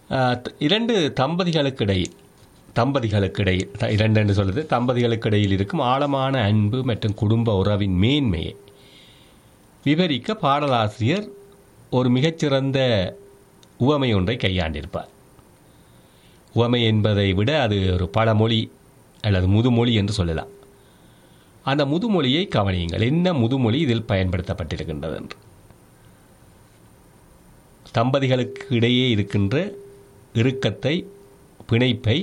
ஆஹ், த- இரண்டு தம்பதிகளுக்கு இடையில் தம்பதிகளுக்கு இடையில் த- இரண்டு என்று சொல்லுது தம்பதிகளுக்கு இடையில் இருக்கும் ஆழமான அன்பு மற்றும் குடும்ப உறவின் மேன்மையை விவரிக்க பாடலாசிரியர் ஒரு மிகச்சிறந்த உவமை ஒன்றை கையாண்டிருப்பார் உவமை என்பதை விட அது ஒரு பழமொழி அல்லது முதுமொழி என்று சொல்லலாம் அந்த முதுமொழியை கவனியுங்கள் என்ன முதுமொழி இதில் பயன்படுத்தப்பட்டிருக்கின்றது என்று தம்பதிகளுக்கு இடையே இருக்கின்ற இறுக்கத்தை பிணைப்பை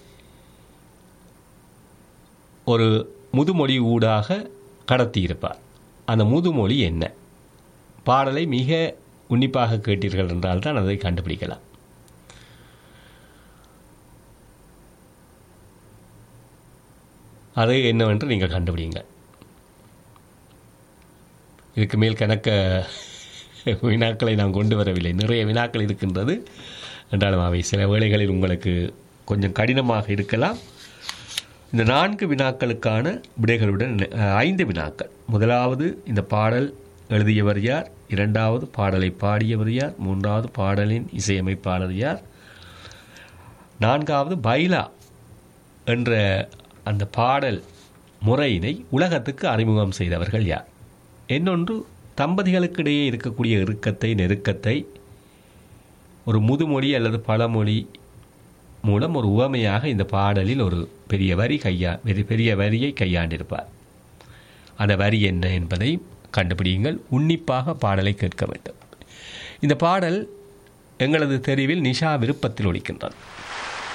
ஒரு முதுமொழி ஊடாக கடத்தியிருப்பார் அந்த முதுமொழி என்ன பாடலை மிக உன்னிப்பாக கேட்டீர்கள் என்றால் தான் அதை கண்டுபிடிக்கலாம் அது என்னவென்று நீங்கள் கண்டுபிடிங்க இதுக்கு மேல் கணக்க வினாக்களை நான் கொண்டு வரவில்லை நிறைய வினாக்கள் இருக்கின்றது என்றாலும் அவை சில வேளைகளில் உங்களுக்கு கொஞ்சம் கடினமாக இருக்கலாம் இந்த நான்கு வினாக்களுக்கான விடைகளுடன் அஹ், ஐந்து வினாக்கள் முதலாவது இந்த பாடல் எழுதியவர் யார் இரண்டாவது பாடலை பாடியவர் யார் மூன்றாவது பாடலின் இசையமைப்பாளர் யார் நான்காவது பைலா என்ற அந்த பாடல் முறையினை உலகத்துக்கு அறிமுகம் செய்தவர்கள் யார் இன்னொன்று தம்பதிகளுக்கிடையே இருக்கக்கூடிய இறுக்கத்தை நெருக்கத்தை ஒரு முதுமொழி அல்லது பழமொழி மூலம் ஒரு உவமையாக இந்த பாடலில் ஒரு பெரிய வரி கையா பெரிய- பெரிய வரியை கையாண்டிருப்பார் அந்த வரி என்ன என்பதை கண்டுபிடியுங்கள் உன்னிப்பாக பாடலை கேட்க வேண்டும் இந்த பாடல் எங்களது தெரிவில் நிஷா விருப்பத்தில் ஒலிக்கின்றது